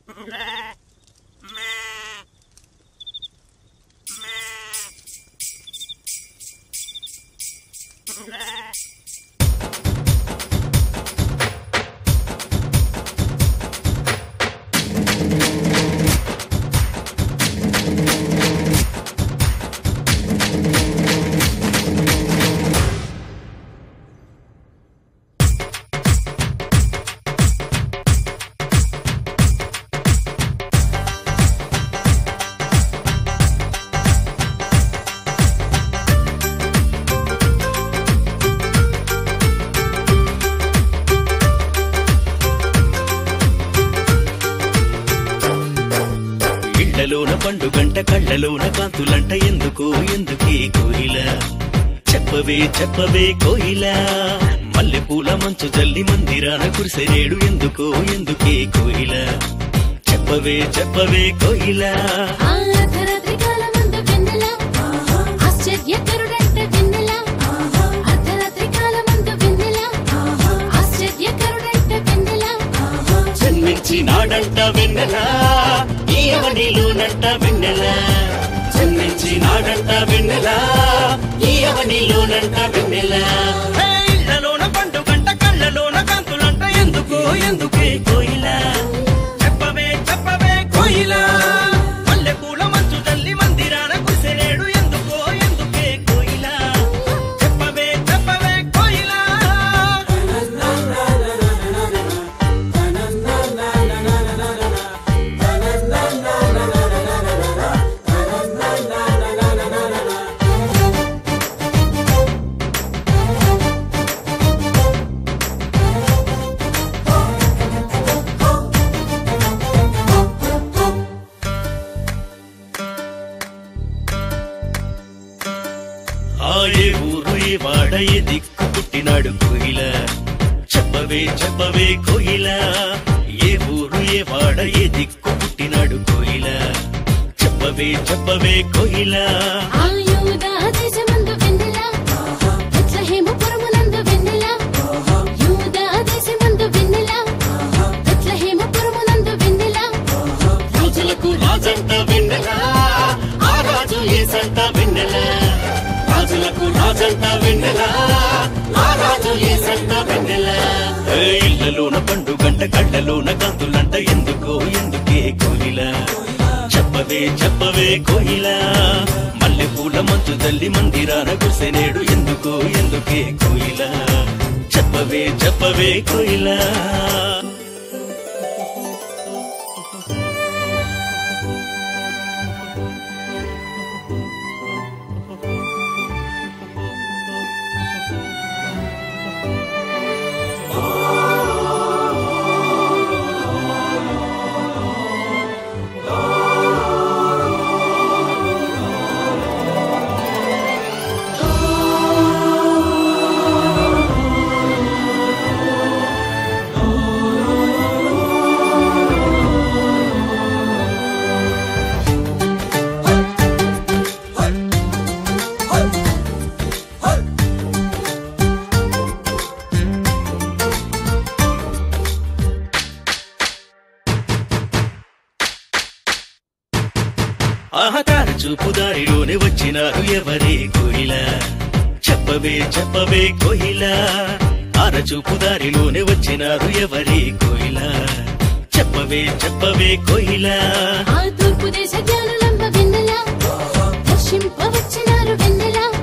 ఇళ్లలోన పండుగంట కళ్ళలోన కాంతులంట ఎందుకు ఎందుకే కోయిల చెప్పవే చెప్పవే కోయిల మల్లె పూల మంచు జల్లి మందిరాన కురిసెరేడు ఎందుకో ఎందుకే కోయిల చెప్పవే చెప్పవే కోయిల ఆ అర్ధరాత్రి కాలమందు వెన్నెల ఆశ్చర్యకరుడంట వెన్నెల అర్ధరాత్రి కాలమందు వెన్నెల ఆశ్చర్యకరుడంట వెన్నెల జన్మించినాడంట వెన్నెల ఈ అవనిలోనంట వెన్నెల జన్మించినాడంట వెన్నెల ఈ అవనిలోనంట వెన్నెల హే, ఇళ్ళలోన పండుగంట కళ్ళలోన కాంతులంట ఎందుకో ఎందుకే కోయిల చెప్పవే చెప్పవే కోయిల మల్లె పూల మంచు తల్లి మందిరాన కురిసెలేడు ఎందుకో ఎందుకే కోయిల చెప్పవే చెప్పవే కోయిల ఆ ఏ ఊరు ఏ వాడ ఏ దిక్కు పుట్టినాడు కోయిల చెప్పవే చెప్పవే కోయిల ఏ ఊరు ఏ వాడ ఏ దిక్కు పుట్టినాడు కోయిల చెప్పవే చెప్పవే కోయిల ఆయుధ దేశమందు వెన్నెల బెత్లెహేముపురమునందు వెన్నెల యూద దేశమందు వెన్నెల బెత్లెహేముపురమునందు వెన్నెల రాజులకు రాజంట వెన్నెల ఆ రాజు ఏసంట వెన్నెల రాజులకు రాజంట వెన్నెల ఆ రాజు ఏసంట వెన్నెల ఏ ఇళ్ళలోన పండుగంట కళ్ళలోన కాంతులంట ఎందుకో ఎందుకే కోయిల చెప్పవే చెప్పవే కోయిల మల్లె పూల మంచు తల్లి మందిరాన కుసెనేడు ఎందుకో ఎందుకే కోయిల చెప్పవే చెప్పవే కోయిల ఆహతార చూపు దారిలోనే వచ్చినారు ఎవరే కోయిల చెప్పవే చెప్పవే కోయిల ఆర చూపు దారిలోనే వచ్చినారు ఎవరే కోయిల చెప్పవే చెప్పవే కోయిల ఆ తూర్పు దేశ జ్ఞానులంబ వెన్నెల దర్శింప వచ్చినారు వెన్నెల